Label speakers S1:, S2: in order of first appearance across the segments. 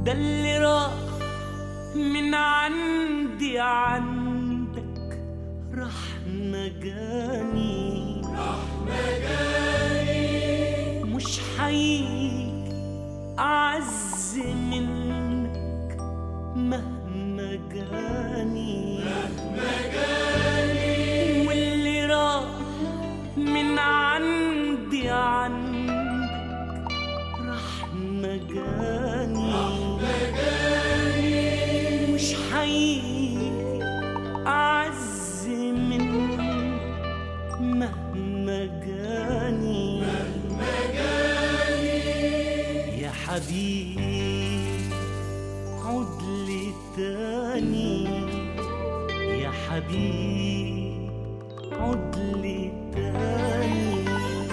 S1: ده اللي راح من عندي عندك راح مجاني مش حقيقي أعز منك مهما جاني واللي راح من عندي عندك راح مجاني مش حقيقي أعز منك مهما جاني يا حبيبي عد لي تاني يا حبيبي عد لي تاني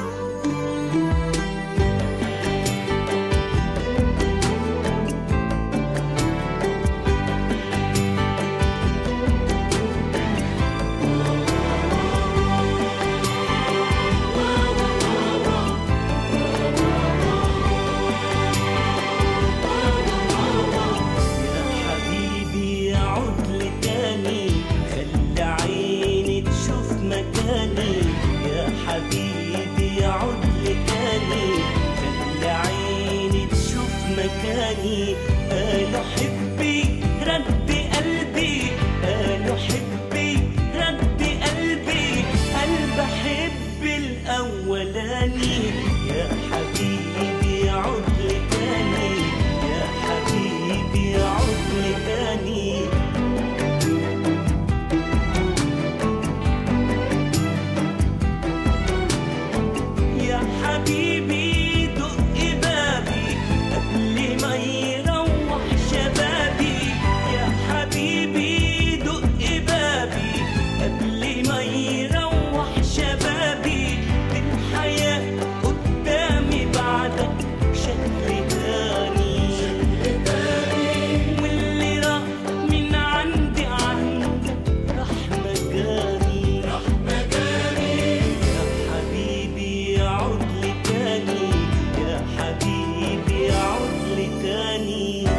S1: يا حبيبي عد لي تاني خلي عيني تشوف مكاني يا حبيبي عد لي تاني خلي عيني تشوف مكاني قالوا حبي رد قلبي قالوا حبي رد قلبي قلب حب الأولاني يا حبيبي عد لي تاني يا حبيبي عد لي تاني يا حبيبي دق بابي قبل ما يروح شبابي يا حبيبي دق بابي قبل ما يروح شبابي الحياة قدامي بعدك شكل تاني واللي راح من عندي عندك راح مجاني يا حبيبي عد لي تاني يا حبيبي عد لي تاني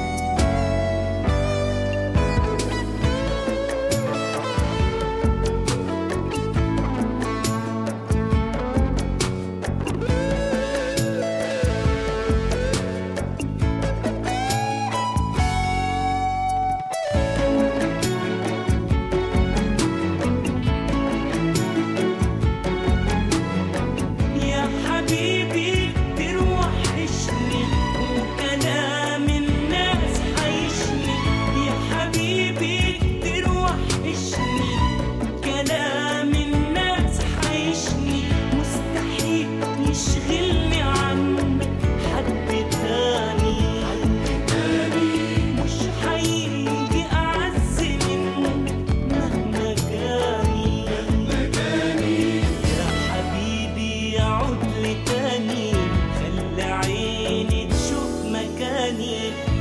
S1: يا حبيبي تروحشني وكلام الناس حيشني يا حبيبي تروحشني كلام الناس حيشني مستحيل يشغلني عنك حد تاني مش حيجي أعز منك مهما جاني يا حبيبي عد لي تاني خلي عيني تشوف مكاني